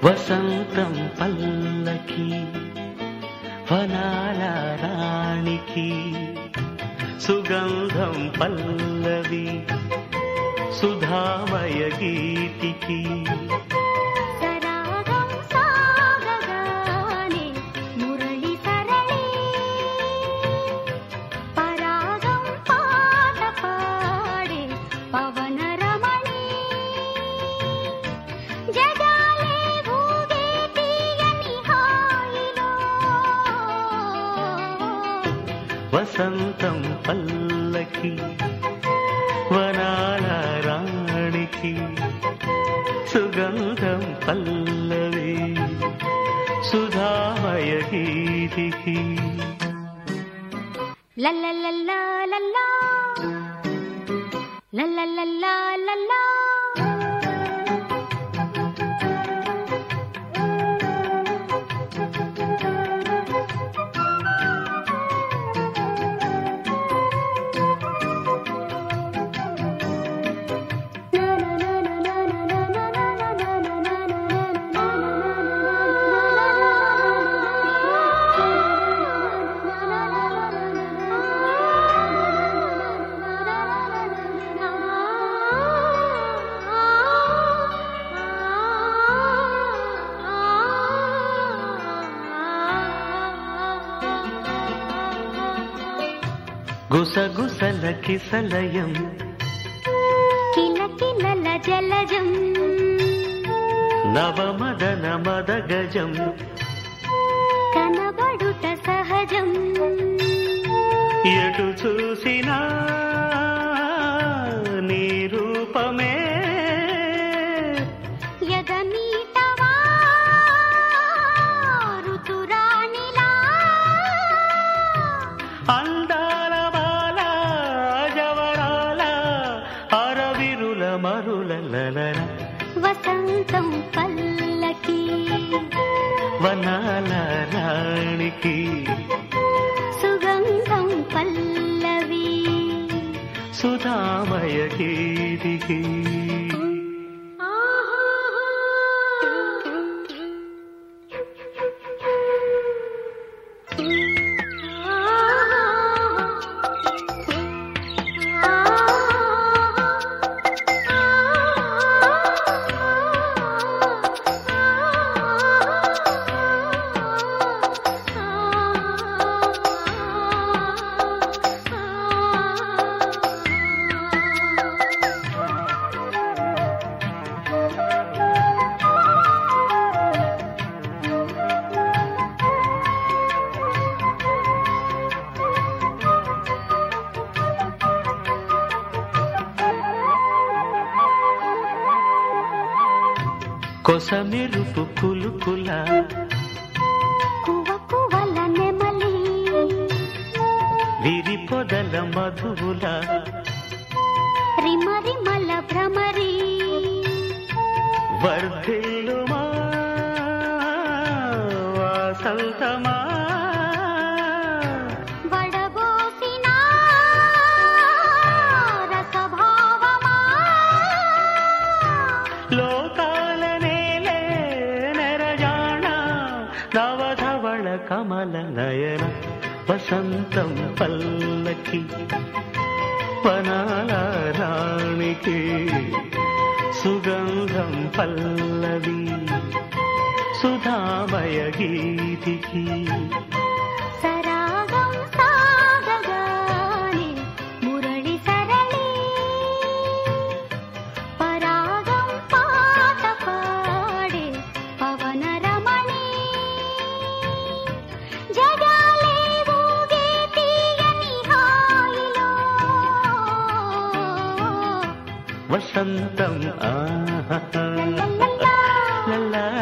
వసంతం పల్లకి వనాల రాణికి సుగంధం పల్లవి సుధామయ గీతికి సరాగం సాగగానే మురళి సరళి పరాగం పాట పాడే పవన రమణి జగాలే ఊగే తీయని హాయిలో వసంతం పల్లకి వనాల రాణికి సుగంధం పల్లవి సుధామయ గీతికి లల్లల్లల్లా లల్లా లల్లల్లల్లా లల్లా గుసగుసల కిసలయం కిలకిలల జలజం నవమదన మదగజం కనబడుట సహజం ఎటు చూసినా నీ రూపమే యగమీటవా ఋతురాణిలా అందాల బాల జవరాల అరవిరుల మరుల లలల వసంతం పల్లకి వనాల రాణికి సుగంధం పల్లవి సుధామయ గీతికి కొసమెరుపు కులుకుల కువ కువల నెమలి విరి పొదల మధువుల రిమరిమల భ్రమరి వర్ధిల్లుమా వాసంతమా వడబోసిన రసభావమా లోకాల నేలే నెరజాణ నవధవళ కమల నయన వసంతం పల్లకి వనాల రాణికి సుగంధం పల్లవి సుధామయ గీతికి సరాగం సాగగానే మురళి సరళి పరాగం పాట పాడే పవన రమణి జగాలే ఊగే తీయని హాయిలో వసంతం ఆహా లల్లల్లా. లల్లా